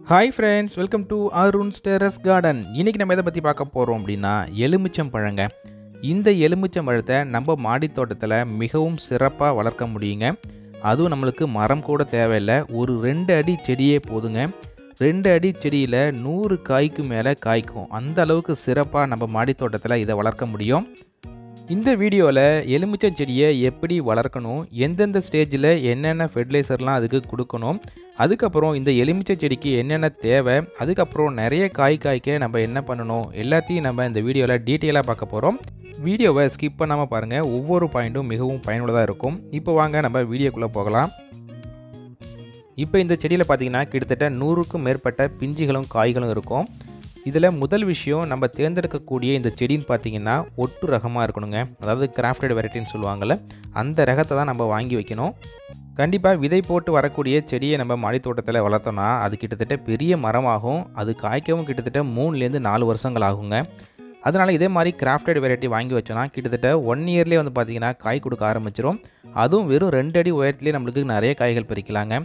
hi friends welcome to Arun's terrace garden இன்றைக்கி நம்ம எதை பற்றி பார்க்க போகிறோம் அப்படின்னா எலுமிச்சம் பழங்க இந்த எலுமிச்சம் பழத்தை நம்ம மாடி தோட்டத்தில் மிகவும் சிறப்பாக வளர்க்க முடியுங்க அதுவும் நம்மளுக்கு மரம் கூட தேவையில்லை ஒரு ரெண்டு அடி செடியே போதுங்க ரெண்டு அடி செடியில் நூறு காய்க்கு மேலே காய்க்கும் அந்த அளவுக்கு சிறப்பாக நம்ம மாடி தோட்டத்தில் இதை வளர்க்க முடியும் இந்த வீடியோவில் எலுமிச்சம் செடியை எப்படி வளர்க்கணும் எந்தெந்த ஸ்டேஜில் என்னென்ன ஃபெர்டிலைசர்லாம் அதுக்கு கொடுக்கணும் அதுக்கப்புறம் இந்த எலுமிச்சை செடிக்கு என்னென்ன தேவை அதுக்கப்புறம் நிறைய காய் காய்க்க நம்ம என்ன பண்ணணும் எல்லாத்தையும் நம்ம இந்த வீடியோவில் டீட்டெயிலாக பார்க்க போகிறோம் வீடியோவை ஸ்கிப் பண்ணாமல் பாருங்கள் ஒவ்வொரு பாயிண்ட்டும் மிகவும் பயனுள்ளதாக இருக்கும் இப்போ வாங்க நம்ம வீடியோக்குள்ளே போகலாம் இப்போ இந்த செடியில் பார்த்தீங்கன்னா கிட்டத்தட்ட நூறுக்கும் மேற்பட்ட பிஞ்சுகளும் காய்களும் இருக்கும் இதில் முதல் விஷயம் நம்ம தேர்ந்தெடுக்கக்கூடிய இந்த செடின்னு பார்த்தீங்கன்னா ஒட்டு ரகமாக இருக்கணுங்க அதாவது கிராஃப்டட் வெரைட்டின்னு சொல்லுவாங்கள்ல அந்த ரகத்தை தான் நம்ம வாங்கி வைக்கணும் கண்டிப்பாக விதை போட்டு வரக்கூடிய செடியை நம்ம மாடி தோட்டத்தில் வளர்த்தோம்னா அது கிட்டத்தட்ட பெரிய மரமாகும் அது காய்க்கவும் கிட்டத்தட்ட மூணுலேருந்து நாலு வருஷங்கள் ஆகுங்க அதனால் இதே மாதிரி கிராஃப்டட் வெரைட்டி வாங்கி வச்சோன்னா கிட்டத்தட்ட ஒன் இயர்லேயே வந்து பார்த்திங்கன்னா காய் கொடுக்க ஆரம்பிச்சிரும் அதுவும் வெறும் ரெண்டு அடி உயரத்துலேயே நம்மளுக்கு நிறைய காய்கள் பறிக்கலாங்க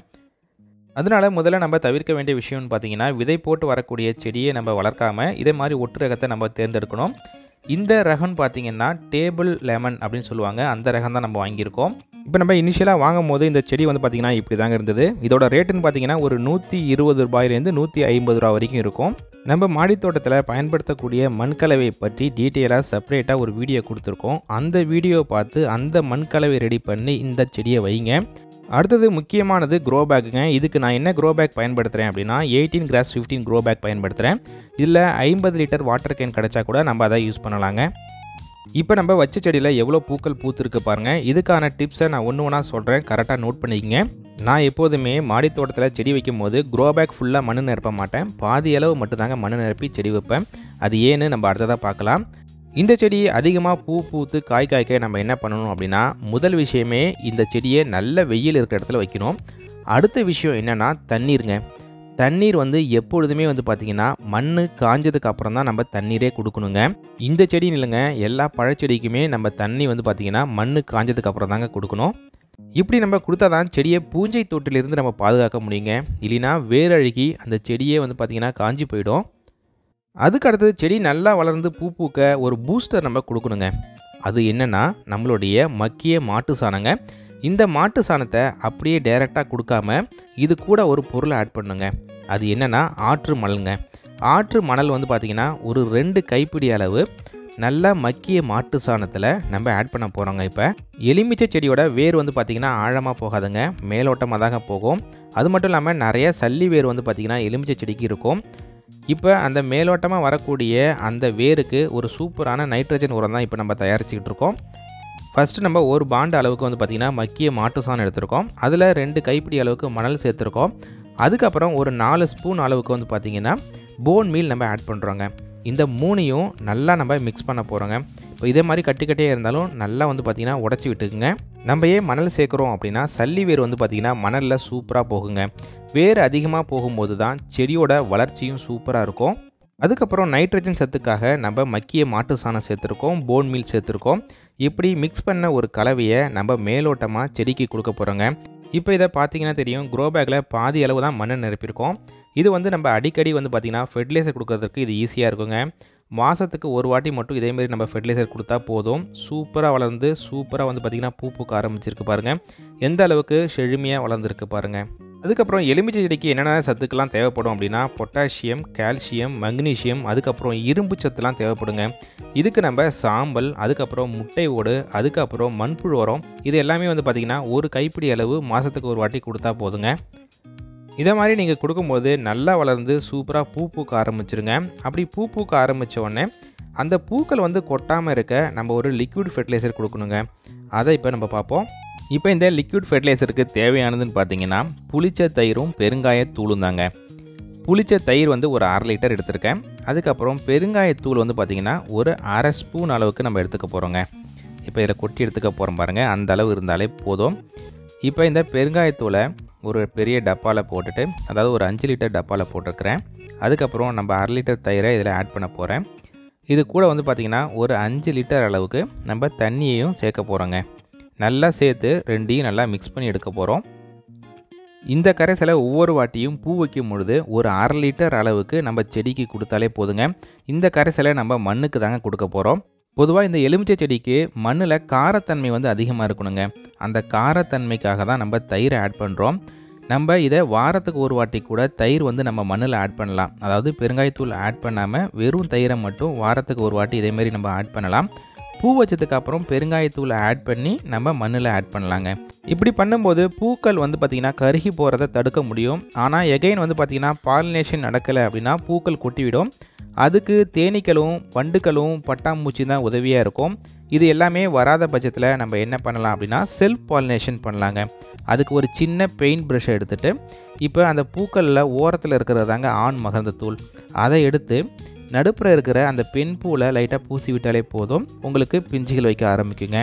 அதனால் முதல்ல நம்ம தவிர்க்க வேண்டிய விஷயம்னு பார்த்தீங்கன்னா விதை போட்டு வரக்கூடிய செடியை நம்ம வளர்க்காம இதே மாதிரி ஒட்டு ரகத்தை நம்ம தேர்ந்தெடுக்கணும் இந்த ரகம்னு பார்த்தீங்கன்னா டேபிள் லெமன் அப்படின்னு சொல்லுவாங்க அந்த ரகம் தான் நம்ம வாங்கியிருக்கோம் இப்போ நம்ம இனிஷியலாக வாங்கும் போது இந்த செடி வந்து பார்த்திங்கன்னா இப்படி தாங்க இருந்தது இதோட ரேட்டுன்னு பார்த்தீங்கன்னா ஒரு நூற்றி இருபது ரூபாயிலேருந்து நூற்றி ஐம்பது ரூபா வரைக்கும் இருக்கும் நம்ம மாடித்தோட்டத்தில் பயன்படுத்தக்கூடிய மண்கலவையை பற்றி டீட்டெயிலாக செப்பரேட்டாக ஒரு வீடியோ கொடுத்துருக்கோம் அந்த வீடியோவை பார்த்து அந்த மண்கலவை ரெடி பண்ணி இந்த செடியை வைங்க அடுத்தது முக்கியமானது க்ரோ பேக்குங்க இதுக்கு நான் என்ன க்ரோ பேக் பயன்படுத்துகிறேன் அப்படின்னா eighteen cross fifteen grow bag பயன்படுத்துகிறேன் இதில் ஐம்பது லிட்டர் வாட்டர் கேன் கிடச்சா கூட நம்ம அதை யூஸ் பண்ணலாங்க இப்போ நம்ம வச்ச செடியில் எவ்வளோ பூக்கள் பூத்துருக்கு பாருங்கள் இதுக்கான டிப்ஸை நான் ஒன்று ஒன்றா சொல்கிறேன் கரெக்டாக நோட் பண்ணிக்கங்க நான் எப்போதுமே மாடி தோட்டத்தில் செடி வைக்கும் போது க்ரோ பேக் ஃபுல்லாக மண் நிரப்ப மாட்டேன் பாதி அளவு மட்டும்தாங்க மண் நிரப்பி செடி வைப்பேன் அது ஏன்னு நம்ம அடுத்ததாக பார்க்கலாம் இந்த செடி அதிகமாக பூ பூத்து காய் காய்க்க நம்ம என்ன பண்ணணும் அப்படின்னா முதல் விஷயமே இந்த செடியை நல்ல வெயில் இருக்கிற இடத்துல வைக்கணும் அடுத்த விஷயம் என்னென்னா தண்ணீருங்க தண்ணீர் வந்து எப்பொழுதுமே வந்து பார்த்திங்கன்னா மண் காஞ்சதுக்கு அப்புறம் தான் நம்ம தண்ணீரே கொடுக்கணுங்க இந்த செடி இல்லைங்க எல்லா பழச்செடிக்குமே நம்ம தண்ணி வந்து பார்த்திங்கன்னா மண் காஞ்சதுக்கு அப்புறம் தாங்க கொடுக்கணும் இப்படி நம்ம கொடுத்தா தான் செடியை பூஞ்சை தொட்டிலிருந்து நம்ம பாதுகாக்க முடியுங்க இல்லைனா வேரழுகி அந்த செடியே வந்து பார்த்திங்கன்னா காஞ்சி போயிடும் அதுக்கு அடுத்தது செடி நல்லா வளர்ந்து பூ பூக்க ஒரு பூஸ்டர் நம்ம கொடுக்கணுங்க அது என்னென்னா நம்மளுடைய மக்கிய மாட்டு சாணங்க இந்த மாட்டு சாணத்தை அப்படியே டைரெக்டாக கொடுக்காம இது கூட ஒரு பொருளை ஆட் பண்ணுங்க அது என்னென்னா ஆற்று மணலுங்க ஆற்று மணல் வந்து பார்த்திங்கன்னா ஒரு ரெண்டு கைப்பிடி அளவு நல்லா மக்கிய மாட்டு சாணத்தில் நம்ம ஆட் பண்ண போகிறோங்க இப்போ எலுமிச்சை செடியோட வேர் வந்து பார்த்திங்கன்னா ஆழமாக போகாதுங்க மேலோட்டமாக தாங்க போகும் அது மட்டும் இல்லாமல் நிறைய சல்லி வேர் வந்து பார்த்திங்கன்னா எலுமிச்சை செடிக்கு இருக்கும் இப்போ அந்த மேலோட்டமாக வரக்கூடிய அந்த வேருக்கு ஒரு சூப்பரான நைட்ரஜன் உரம் தான் இப்போ நம்ம தயாரிச்சுக்கிட்டு இருக்கோம் ஃபஸ்ட்டு நம்ம ஒரு பாண்டு அளவுக்கு வந்து பார்த்திங்கன்னா மக்கிய மாட்டு சாணம் எடுத்திருக்கோம் அதில் ரெண்டு கைப்பிடி அளவுக்கு மணல் சேர்த்துருக்கோம் அதுக்கப்புறம் ஒரு நாலு ஸ்பூன் அளவுக்கு வந்து பார்த்திங்கன்னா போன் மீல் நம்ம ஆட் பண்ணுறோங்க இந்த மூணையும் நல்லா நம்ம மிக்ஸ் பண்ண போகிறோங்க இப்போ இதே மாதிரி கட்டி கட்டியே இருந்தாலும் நல்லா வந்து பார்த்திங்கன்னா உடச்சி விட்டுக்குங்க நம்ம ஏன் மணல் சேர்க்குறோம் அப்படின்னா சல்லி வேர் வந்து பார்த்திங்கன்னா மணலில் சூப்பராக போகுங்க வேர் அதிகமாக போகும்போது தான் செடியோட வளர்ச்சியும் சூப்பராக இருக்கும் அதுக்கப்புறம் நைட்ரஜன் சத்துக்காக நம்ம மக்கிய மாட்டு சாணம் சேர்த்துருக்கோம் போன் மீல் சேர்த்துருக்கோம் இப்படி மிக்ஸ் பண்ண ஒரு கலவையை நம்ம மேலோட்டமாக செடிக்கு கொடுக்க போகிறோங்க இப்போ இதை பார்த்தீங்கன்னா தெரியும் க்ரோ பேக்கில் பாதி அளவு தான் மண்ணை நிரப்பியிருக்கோம் இது வந்து நம்ம அடிக்கடி வந்து பார்த்திங்கன்னா ஃபெர்டிலைசர் கொடுக்கறதுக்கு இது ஈஸியாக இருக்குங்க மாதத்துக்கு ஒரு வாட்டி மட்டும் இதேமாரி நம்ம ஃபெர்டிலைசர் கொடுத்தா போதும் சூப்பராக வளர்ந்து சூப்பராக வந்து பார்த்திங்கன்னா பூ பூக்க ஆரம்பிச்சிருக்கு பாருங்கள் எந்த அளவுக்கு செழுமையாக வளர்ந்துருக்கு பாருங்கள் அதுக்கப்புறம் எலுமிச்சை செடிக்கு என்னென்ன சத்துக்கெல்லாம் தேவைப்படும் அப்படின்னா பொட்டாசியம் கால்சியம் மக்னீசியம் அதுக்கப்புறம் இரும்பு சத்துலாம் தேவைப்படுங்க இதுக்கு நம்ம சாம்பல் அதுக்கப்புறம் முட்டை ஓடு அதுக்கப்புறம் மண்புழு உரம் இது எல்லாமே வந்து பார்த்திங்கன்னா ஒரு கைப்பிடி அளவு மாதத்துக்கு ஒரு வாட்டி கொடுத்தா போதுங்க இதை மாதிரி நீங்கள் கொடுக்கும்போது நல்லா வளர்ந்து சூப்பராக பூ பூக்க ஆரம்பிச்சிருங்க அப்படி பூ பூக்க ஆரம்பித்த உடனே அந்த பூக்கள் வந்து கொட்டாமல் இருக்க நம்ம ஒரு லிக்விட் ஃபெர்டிலைசர் கொடுக்கணுங்க அதை இப்போ நம்ம பார்ப்போம் இப்போ இந்த லிக்விட் ஃபெர்டிலைசருக்கு தேவையானதுன்னு பார்த்தீங்கன்னா புளிச்ச தயிரும் பெருங்காயத்தூளும் தாங்க புளிச்ச தயிர் வந்து ஒரு அரை லிட்டர் எடுத்திருக்கேன் அதுக்கப்புறம் பெருங்காயத்தூள் வந்து பார்த்திங்கன்னா ஒரு அரை ஸ்பூன் அளவுக்கு நம்ம எடுத்துக்க போகிறோங்க இப்போ இதில் கொட்டி எடுத்துக்க போகிறோம் பாருங்கள் அந்த அளவு இருந்தாலே போதும் இப்போ இந்த பெருங்காயத்தூளை ஒரு பெரிய டப்பாவில் போட்டுட்டு அதாவது ஒரு அஞ்சு லிட்டர் டப்பாவில் போட்டிருக்கிறேன் அதுக்கப்புறம் நம்ம அரை லிட்டர் தயிரை இதில் ஆட் பண்ண போகிறேன் இது கூட வந்து பார்த்திங்கன்னா ஒரு அஞ்சு லிட்டர் அளவுக்கு நம்ம தண்ணியையும் சேர்க்க போகிறோங்க நல்லா சேர்த்து ரெண்டையும் நல்லா மிக்ஸ் பண்ணி எடுக்க போகிறோம் இந்த கரைசலை ஒவ்வொரு வாட்டியும் பூ வைக்கும் பொழுது ஒரு அரை லிட்டர் அளவுக்கு நம்ம செடிக்கு கொடுத்தாலே போதுங்க இந்த கரைசலை நம்ம மண்ணுக்கு தாங்க கொடுக்க போகிறோம் பொதுவாக இந்த எலுமிச்சை செடிக்கு மண்ணில் காரத்தன்மை வந்து அதிகமாக இருக்கணுங்க அந்த காரத்தன்மைக்காக தான் நம்ம தயிரை ஆட் பண்ணுறோம் நம்ம இதை வாரத்துக்கு ஒரு வாட்டி கூட தயிர் வந்து நம்ம மண்ணில் ஆட் பண்ணலாம் அதாவது பெருங்காயத்தூள் ஆட் பண்ணாமல் வெறும் தயிரை மட்டும் வாரத்துக்கு ஒரு வாட்டி இதேமாரி நம்ம ஆட் பண்ணலாம் பூ வச்சதுக்கு அப்புறம் பெருங்காயத்தூளை ஆட் பண்ணி நம்ம மண்ணில் ஆட் பண்ணலாங்க இப்படி பண்ணும்போது பூக்கள் வந்து பார்த்திங்கன்னா கருகி போகிறத தடுக்க முடியும் ஆனால் எகைன் வந்து பார்த்திங்கன்னா பாலினேஷன் நடக்கலை அப்படின்னா பூக்கள் கொட்டிவிடும் அதுக்கு தேனீக்களும் வண்டுகளும் பட்டாம்பூச்சி தான் உதவியாக இருக்கும் இது எல்லாமே வராத பட்சத்தில் நம்ம என்ன பண்ணலாம் அப்படின்னா செல்ஃப் பாலினேஷன் பண்ணலாங்க அதுக்கு ஒரு சின்ன பெயிண்ட் ப்ரஷ்ஷை எடுத்துகிட்டு இப்போ அந்த பூக்களில் ஓரத்தில் இருக்கிறது தாங்க ஆண் மகர்ந்த தூள் அதை எடுத்து நடுப்புற இருக்கிற அந்த பெண் பூவில் லைட்டாக பூசி விட்டாலே போதும் உங்களுக்கு பிஞ்சுகள் வைக்க ஆரம்பிக்குங்க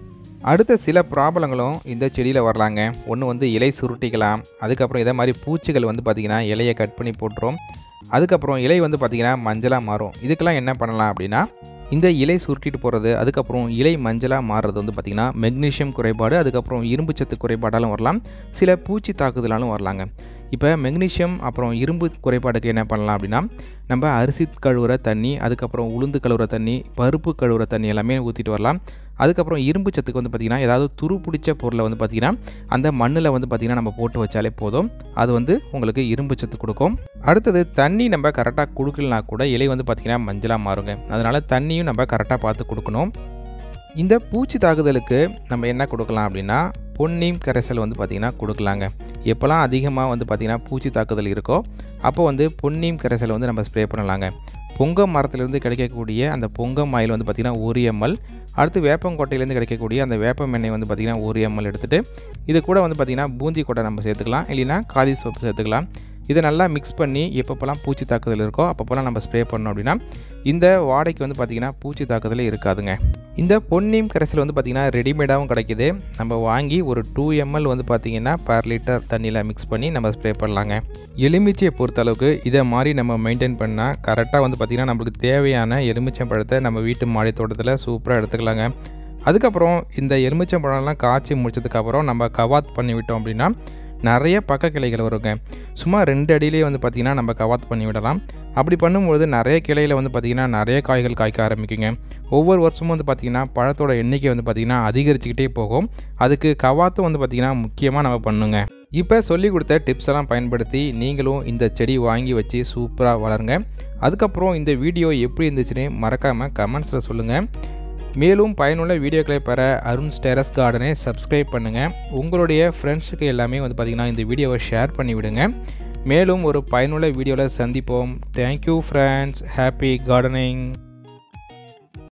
அடுத்த சில ப்ராப்ளங்களும் இந்த செடியில் வரலாங்க ஒன்று வந்து இலை சுருட்டிக்கலாம் அதுக்கப்புறம் இதே மாதிரி பூச்சிகள் வந்து பார்த்திங்கன்னா இலையை கட் பண்ணி போட்டுரும் அதுக்கப்புறம் இலை வந்து பார்த்திங்கன்னா மஞ்சளாக மாறும் இதுக்கெல்லாம் என்ன பண்ணலாம் அப்படின்னா இந்த இலை சுருட்டிட்டு போகிறது அதுக்கப்புறம் இலை மஞ்சளாக மாறுறது வந்து பார்த்திங்கன்னா மெக்னீஷியம் குறைபாடு அதுக்கப்புறம் இரும்பு சத்து குறைபாடாலும் வரலாம் சில பூச்சி தாக்குதலாலும் வரலாங்க இப்போ மெக்னீஷியம் அப்புறம் இரும்பு குறைபாடுக்கு என்ன பண்ணலாம் அப்படின்னா நம்ம அரிசி கழுவுற தண்ணி அதுக்கப்புறம் உளுந்து கழுவுற தண்ணி பருப்பு கழுவுற தண்ணி எல்லாமே ஊற்றிட்டு வரலாம் அதுக்கப்புறம் இரும்பு சத்துக்கு வந்து பார்த்திங்கன்னா ஏதாவது துரு பிடிச்ச பொருளை வந்து பார்த்திங்கன்னா அந்த மண்ணில் வந்து பார்த்திங்கன்னா நம்ம போட்டு வச்சாலே போதும் அது வந்து உங்களுக்கு இரும்பு சத்து கொடுக்கும் அடுத்தது தண்ணி நம்ம கரெக்டாக கொடுக்கலனா கூட இலை வந்து பார்த்திங்கன்னா மஞ்சளாக மாறுங்க அதனால் தண்ணியும் நம்ம கரெக்டாக பார்த்து கொடுக்கணும் இந்த பூச்சி தாக்குதலுக்கு நம்ம என்ன கொடுக்கலாம் அப்படின்னா பொன்னீம் கரைசல் வந்து பார்த்திங்கன்னா கொடுக்கலாங்க எப்போல்லாம் அதிகமாக வந்து பார்த்திங்கன்னா பூச்சி தாக்குதல் இருக்கோ அப்போ வந்து பொன்னீம் கரைசல் வந்து நம்ம ஸ்ப்ரே பண்ணலாங்க பொங்கம் மரத்துலேருந்து கிடைக்கக்கூடிய அந்த பொங்கம் ஆயில் வந்து பார்த்திங்கன்னா ஒரு எம்எல் அடுத்து வேப்பங்கொட்டையிலேருந்து கிடைக்கக்கூடிய அந்த வேப்பம் எண்ணெய் வந்து பார்த்திங்கன்னா ஒரு எம்எல் எடுத்துகிட்டு இது கூட வந்து பார்த்திங்கன்னா பூந்தி கொட்டை நம்ம சேர்த்துக்கலாம் இல்லைன்னா காதி சோப்பு சேர்த்துக்கலாம் இதை நல்லா மிக்ஸ் பண்ணி எப்பப்போலாம் பூச்சி தாக்குதல் இருக்கோ அப்பப்போலாம் நம்ம ஸ்ப்ரே பண்ணோம் அப்படின்னா இந்த வாடைக்கு வந்து பார்த்திங்கன்னா பூச்சி தாக்குதலே இருக்காதுங்க இந்த பொன்னீம் கரைசல் வந்து பார்த்திங்கன்னா ரெடிமேடாகவும் கிடைக்கிது நம்ம வாங்கி ஒரு டூ எம்எல் வந்து பார்த்திங்கன்னா பர் லிட்டர் தண்ணியில் மிக்ஸ் பண்ணி நம்ம ஸ்ப்ரே பண்ணலாங்க எலுமிச்சையை பொறுத்தளவுக்கு இதை மாதிரி நம்ம மெயின்டைன் பண்ணால் கரெக்டாக வந்து பார்த்திங்கன்னா நம்மளுக்கு தேவையான எலுமிச்சை பழத்தை நம்ம வீட்டு மாடி தோட்டத்தில் சூப்பராக எடுத்துக்கலாங்க அதுக்கப்புறம் இந்த எலுமிச்சம்பழம்லாம் காய்ச்சி முடிச்சதுக்கப்புறம் நம்ம கவாத் பண்ணி விட்டோம் அப்படின்னா நிறைய பக்க கிளைகள் வருங்க சும்மா ரெண்டு அடியிலே வந்து பார்த்திங்கன்னா நம்ம கவாத் பண்ணி விடலாம் அப்படி பண்ணும்பொழுது நிறைய கிளையில் வந்து பார்த்திங்கன்னா நிறைய காய்கள் காய்க்க ஆரம்பிக்குங்க ஒவ்வொரு வருஷமும் வந்து பார்த்திங்கன்னா பழத்தோட எண்ணிக்கை வந்து பார்த்திங்கன்னா அதிகரிச்சுக்கிட்டே போகும் அதுக்கு கவாத்தும் வந்து பார்த்திங்கன்னா முக்கியமாக நம்ம பண்ணுங்க இப்போ சொல்லி கொடுத்த டிப்ஸ் எல்லாம் பயன்படுத்தி நீங்களும் இந்த செடி வாங்கி வச்சு சூப்பராக வளருங்க அதுக்கப்புறம் இந்த வீடியோ எப்படி இருந்துச்சுன்னு மறக்காமல் கமெண்ட்ஸில் சொல்லுங்கள் மேலும் பயனுள்ள வீடியோக்களை பெற அருண் ஸ்டேரஸ் கார்டனை சப்ஸ்கிரைப் பண்ணுங்கள் உங்களுடைய ஃப்ரெண்ட்ஸுக்கு எல்லாமே வந்து பார்த்திங்கன்னா இந்த வீடியோவை ஷேர் பண்ணி விடுங்க மேலும் ஒரு பயனுள்ள வீடியோவில் சந்திப்போம் தேங்க்யூ ஃப்ரெண்ட்ஸ் ஹாப்பி கார்டனிங்